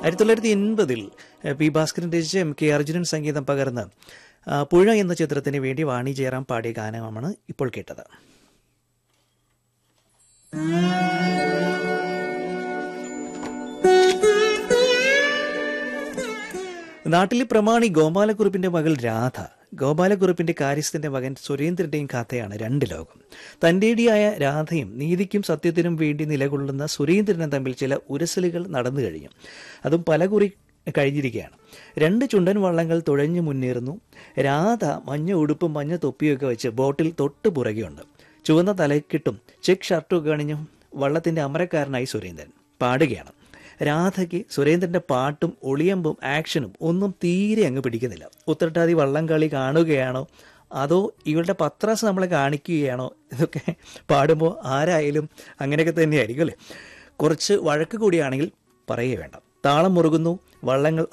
ആയിരത്തി തൊള്ളായിരത്തി എൺപതിൽ പി ഭാസ്കരൻ രചിച്ച എം കെ അർജുനൻ സംഗീതം പകർന്ന് ആ, പുഴ എന്ന ചിത്രത്തിന് വേണ്ടി വാണി ജയറാം പാടിയ ഗാനമാണ് ഇപ്പോൾ കേട്ടത് നാട്ടിലെ പ്രമാണി ഗോപാലക്കുറുപ്പിന്റെ മകൾ രാധ ഗോപാലക്കുറുപ്പിന്റെ കാര്യസ്ഥന്റെ മകൻ സുരേന്ദ്രന്റെയും കഥയാണ് രണ്ട് ലോകം തന്റേടിയായ രാധയും നീതിക്കും സത്യത്തിനും വേണ്ടി നിലകൊള്ളുന്ന സുരേന്ദ്രനും തമ്മിൽ ചില ഉരസലുകൾ നടന്നു കഴിഞ്ഞു അതും പലകുറി കഴിഞ്ഞിരിക്കുകയാണ് രണ്ട് ചുണ്ടൻ വള്ളങ്ങൾ തുഴഞ്ഞു മുന്നേറുന്നു രാധ മഞ്ഞ ഉടുപ്പും മഞ്ഞ തൊപ്പിയൊക്കെ വെച്ച് ബോട്ടിൽ തൊട്ട് പുറകെയുണ്ട് ചുവന്ന തലക്കെട്ടും ചെക്ക് ഷർട്ടും അണിഞ്ഞും വള്ളത്തിന്റെ അമരക്കാരനായി സുരേന്ദ്രൻ പാടുകയാണ് രാധയ്ക്ക് സുരേന്ദ്രന്റെ പാട്ടും ഒളിയമ്പും ആക്ഷനും ഒന്നും തീരെ അങ്ങ് പിടിക്കുന്നില്ല ഉത്രട്ടാതി വള്ളം കളി കാണുകയാണോ അതോ ഇവരുടെ പത്രാസ് നമ്മളെ കാണിക്കുകയാണോ ഇതൊക്കെ പാടുമ്പോൾ ആരായാലും അങ്ങനെയൊക്കെ തന്നെയായിരിക്കും അല്ലേ കുറച്ച് വഴക്ക് കൂടിയാണെങ്കിൽ പറയേ വേണ്ട താളം മുറുകുന്നു വള്ളങ്ങൾ